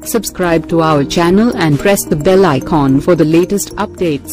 Subscribe to our channel and press the bell icon for the latest updates.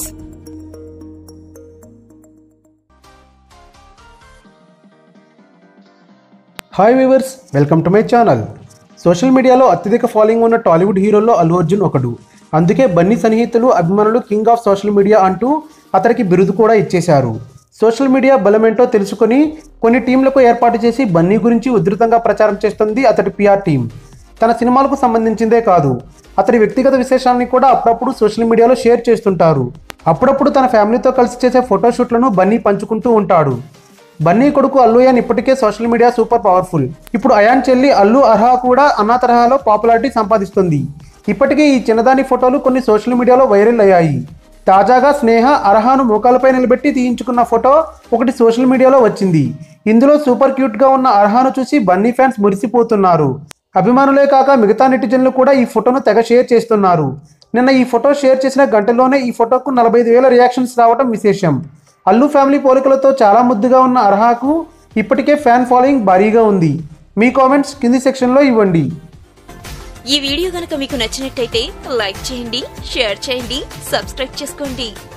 Hi viewers welcome to my channel social మీడియాలో అత్యధిక following ఉన్న టాలీవుడ్ హీరోల్లో అల్లు అర్జున్ ఒకడు అందుకే బన్నీ సన్నిహితులు అభిమానులు కింగ్ ఆఫ్ సోషల్ మీడియా అంటూ అతనికి బిరుదు కూడా ఇచ్చేశారు సోషల్ మీడియా బలమేంటో తెలుసుకొని కొన్ని టీంలకు ఏర్పాటు చేసి బన్నీ గురించి ఉధృతంగా ప్రచారం చేస్తుంది అతడి పిఆర్ టీం తన సినిమాలకు సంబంధించిందే కాదు అతడి వ్యక్తిగత విశేషాలని కూడా అప్పుడప్పుడు సోషల్ మీడియాలో షేర్ చేస్తుంటారు అప్పుడప్పుడు తన ఫ్యామిలీతో కలిసి చేసే ఫోటోషూట్లను బన్నీ పంచుకుంటూ ఉంటాడు బన్నీ కొడుకు అల్లు అయాన్ ఇప్పటికే సోషల్ మీడియా సూపర్ పవర్ఫుల్ ఇప్పుడు అయాన్ చెల్లి అల్లు అర్హా కూడా అన్నా తరహాలో పాపులారిటీ సంపాదిస్తుంది ఇప్పటికే ఈ చిన్నదాని ఫోటోలు కొన్ని సోషల్ మీడియాలో వైరల్ అయ్యాయి తాజాగా స్నేహ అర్హాను మోకాలపై నిలబెట్టి తీయించుకున్న ఫోటో ఒకటి సోషల్ మీడియాలో వచ్చింది ఇందులో సూపర్ క్యూట్గా ఉన్న అర్హాను చూసి బన్నీ ఫ్యాన్స్ మురిసిపోతున్నారు అభిమానులే కాక మిగతా నెటిజన్లు కూడా ఈ ఫోటోను తెగ షేర్ చేస్తున్నారు నిన్న ఈ ఫోటో షేర్ చేసిన గంటలోనే ఈ ఫోటోకు నలభై ఐదు వేల రియాక్షన్స్ రావడం విశేషం అల్లు ఫ్యామిలీ పోలికలతో చాలా ముద్దుగా ఉన్న అర్హాకు ఇప్పటికే ఫ్యాన్ ఫాలోయింగ్ భారీగా ఉంది మీ కామెంట్స్ కింది సెక్షన్లో ఇవ్వండి ఈ వీడియో గనుక మీకు నచ్చినట్టయితే లైక్ చేయండి షేర్ చేయండి సబ్స్క్రైబ్ చేసుకోండి